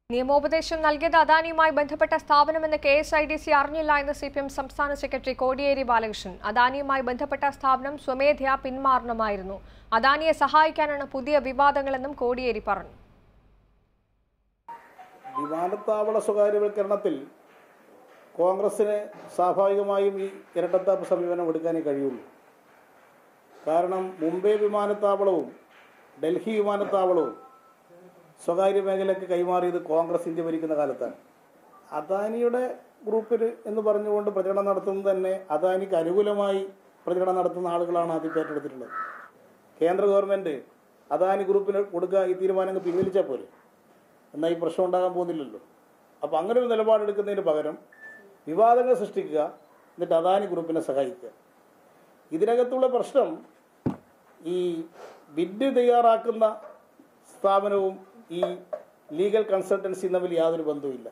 നിയമോപദേശം നൽകിയത് അദാനിയുമായി ബന്ധപ്പെട്ട സ്ഥാപനമെന്ന് K S I D C അറിഞ്ഞില്ല എന്ന് സി പി എം സംസ്ഥാന സെക്രട്ടറി കോടിയേരി ബാലകൃഷ്ണൻ അദാനിയുമായി ബന്ധപ്പെട്ട സ്ഥാപനം സ്വമേധയാ പിന്മാറണമായിരുന്നു അദാനിയെ സഹായിക്കാനാണ് പുതിയ വിവാദങ്ങളെന്നും കോടിയേരി പറഞ്ഞു വിമാനത്താവള സ്വകാര്യവൽക്കരണത്തിൽ കോൺഗ്രസ്സിന് സ്വാഭാവികമായും ഈ ഇരട്ടത്താപ്പ് സമീപനം എടുക്കാനേ കഴിയുള്ളൂ കാരണം മുംബൈ വിമാനത്താവളവും ഡൽഹി വിമാനത്താവളവും സ്വകാര്യ മേഖലയ്ക്ക് കൈമാറിയത് കോൺഗ്രസ് ഇന്ത്യ ഭരിക്കുന്ന കാലത്താണ് അദാനിയുടെ ഗ്രൂപ്പിൽ എന്ന് പറഞ്ഞുകൊണ്ട് പ്രചരണം നടത്തുന്നത് തന്നെ അദാനിക്ക് അനുകൂലമായി പ്രചരണം നടത്തുന്ന ആളുകളാണ് ആദ്യം ഏറ്റെടുത്തിട്ടുള്ളത് കേന്ദ്ര ഗവൺമെൻറ് അദാനി ഗ്രൂപ്പിന് കൊടുക്കുക ഈ തീരുമാനങ്ങൾ പിൻവലിച്ചാൽ പോരെ എന്നാൽ ഈ പ്രശ്നം ഉണ്ടാകാൻ പോകുന്നില്ലല്ലോ അപ്പോൾ അങ്ങനെ ഒരു നിലപാടെടുക്കുന്നതിന് പകരം വിവാദങ്ങൾ സൃഷ്ടിക്കുക എന്നിട്ട് അദാനി ഗ്രൂപ്പിനെ സഹായിക്കുക ഇതിനകത്തുള്ള പ്രശ്നം ഈ ബിഡ് തയ്യാറാക്കുന്ന സ്ഥാപനവും ഈ ലീഗൽ കൺസൾട്ടൻസിയും തമ്മിൽ യാതൊരു ബന്ധവുമില്ല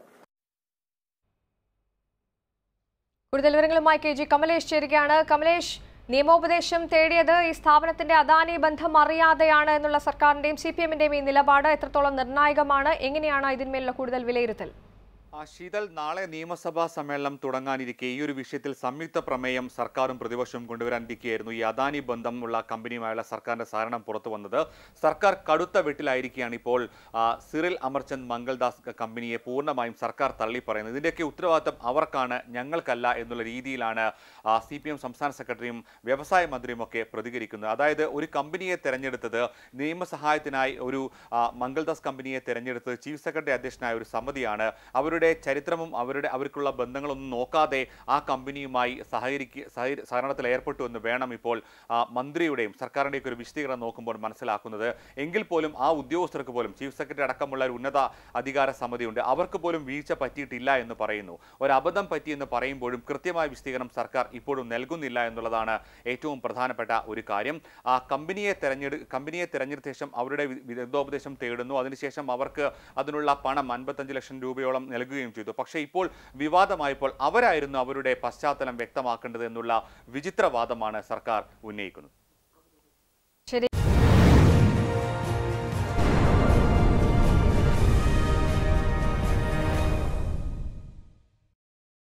കൂടുതൽ വിവരങ്ങളുമായി കെ ജി കമലേഷ് ചേരുകയാണ് കമലേഷ് നിയമോപദേശം തേടിയത് ഈ സ്ഥാപനത്തിന്റെ അദാനി ബന്ധം അറിയാതെയാണ് എന്നുള്ള സർക്കാരിന്റെയും സി പി എമ്മിന്റെയും ഈ നിലപാട് എത്രത്തോളം നിർണായകമാണ് എങ്ങനെയാണ് ഇതിന്മേലുള്ള കൂടുതൽ വിലയിരുത്തൽ ആ ശീതൽ നാളെ നിയമസഭാ സമ്മേളനം തുടങ്ങാനിരിക്കെ ഈ ഒരു വിഷയത്തിൽ സംയുക്ത പ്രമേയം സർക്കാരും പ്രതിപക്ഷവും കൊണ്ടുവരാനിരിക്കുകയായിരുന്നു ഈ അദാനി ബന്ധമുള്ള കമ്പനിയുമായുള്ള സർക്കാരിന്റെ സഹകരണം പുറത്തു വന്നത് സർക്കാർ കടുത്ത വെട്ടിലായിരിക്കുകയാണ് ഇപ്പോൾ ആ, സിറിൽ അമർചന്ദ് മംഗൾദാസ് കമ്പനിയെ പൂർണ്ണമായും സർക്കാർ തള്ളി പറയുന്നത് ഇതിന്റെയൊക്കെ ഉത്തരവാദിത്തം അവർക്കാണ് ഞങ്ങൾക്കല്ല എന്നുള്ള രീതിയിലാണ് സി പി എം സംസ്ഥാന സെക്രട്ടറിയും വ്യവസായ മന്ത്രിയും ഒക്കെ പ്രതികരിക്കുന്നത് അതായത് ഒരു കമ്പനിയെ തെരഞ്ഞെടുത്തത് നിയമസഹായത്തിനായി ഒരു ആ, മംഗൾദാസ് കമ്പനിയെ തെരഞ്ഞെടുത്തത് ചീഫ് സെക്രട്ടറി അധ്യക്ഷനായ ഒരു സമിതിയാണ് അവരുടെ ചരിത്രവും അവരുടെ അവർക്കുള്ള ബന്ധങ്ങളൊന്നും നോക്കാതെ ആ കമ്പനിയുമായി സഹകരിക്കുക സഹ- സഹകരണത്തിൽ ഏർപ്പെട്ടു എന്ന് വേണം ഇപ്പോൾ ആ, മന്ത്രിയുടെയും സർക്കാരിൻ്റെയൊക്കെ ഒരു വിശദീകരണം നോക്കുമ്പോൾ മനസ്സിലാക്കുന്നത് എങ്കിൽ പോലും ആ ഉദ്യോഗസ്ഥർക്ക് പോലും ചീഫ് സെക്രട്ടറി അടക്കമുള്ള ഒരു ഉന്നത അധികാര സമിതിയുണ്ട് അവർക്ക് പോലും വീഴ്ച പറ്റിയിട്ടില്ല എന്ന് പറയുന്നു ഒരു അബദ്ധം പറ്റിയെന്ന് പറയുമ്പോഴും കൃത്യമായ വിശദീകരണം സർക്കാർ ഇപ്പോഴും നൽകുന്നില്ല എന്നുള്ളതാണ് ഏറ്റവും പ്രധാനപ്പെട്ട ഒരു കാര്യം ആ കമ്പനിയെ തെരഞ്ഞെടു കമ്പനിയെ തെരഞ്ഞെടുത്ത ശേഷം അവരുടെ വി- വിദഗ്ധോപദേശം തേടുന്നു അതിനുശേഷം അവർക്ക് അതിനുള്ള പണം അൻപത്തഞ്ച് ലക്ഷം രൂപയോളം നൽകുകയും ചെയ്തു പക്ഷേ ഇപ്പോൾ വിവാദമായപ്പോൾ അവരായിരുന്നു അവരുടെ പശ്ചാത്തലം വ്യക്തമാക്കേണ്ടത് എന്നുള്ള വിചിത്രവാദമാണ് സർക്കാർ ഉന്നയിക്കുന്നത്